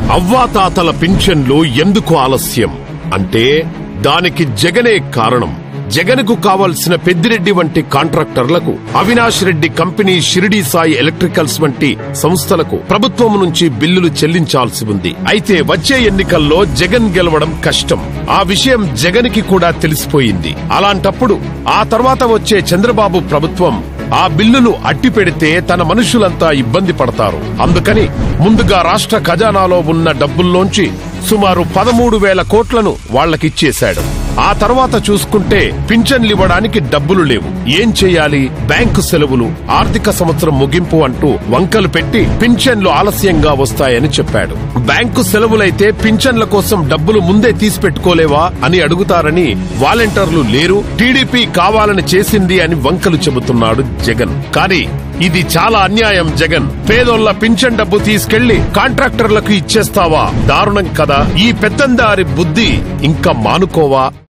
అవ్వాతాతల పింఛన్లు ఎందుకు ఆలస్యం అంటే దానికి జగనే కారణం జగన్కు కావాల్సిన పెద్దిరెడ్డి వంటి కాంట్రాక్టర్లకు అవినాష్ రెడ్డి కంపెనీ షిరిడి సాయి ఎలక్ట్రికల్స్ వంటి సంస్థలకు ప్రభుత్వం నుంచి బిల్లులు చెల్లించాల్సి ఉంది అయితే వచ్చే ఎన్నికల్లో జగన్ గెలవడం కష్టం ఆ విషయం జగన్కి కూడా తెలిసిపోయింది అలాంటప్పుడు ఆ తర్వాత వచ్చే చంద్రబాబు ప్రభుత్వం ఆ బిల్లులు అట్టి పెడితే తన మనుషులంతా ఇబ్బంది పడతారు అందుకని ముందుగా రాష్ట్ర ఖజానాలో ఉన్న డబ్బుల్లోంచి సుమారు పదమూడు వేల కోట్లను వాళ్లకిచ్చేశాడు ఆ తర్వాత చూసుకుంటే పింఛన్లు ఇవ్వడానికి డబ్బులు లేవు ఏం చేయాలి బ్యాంకు సెలవులు ఆర్థిక సంవత్సరం ముగింపు అంటూ వంకలు పెట్టి పింఛన్లు ఆలస్యంగా వస్తాయని చెప్పాడు బ్యాంకు సెలవులైతే పింఛన్ల కోసం డబ్బులు ముందే తీసి పెట్టుకోలేవా అని అడుగుతారని వాలంటీర్లు లేరు టీడీపీ కావాలని చేసింది అని వంకలు చెబుతున్నాడు జగన్ కానీ ఇది చాలా అన్యాయం జగన్ పేదోళ్ల పింఛన్ డబ్బు తీసుకెళ్లి కాంట్రాక్టర్లకు ఇచ్చేస్తావా దారుణం కదా ఈ పెత్తందారి బుద్ధి ఇంకా మానుకోవా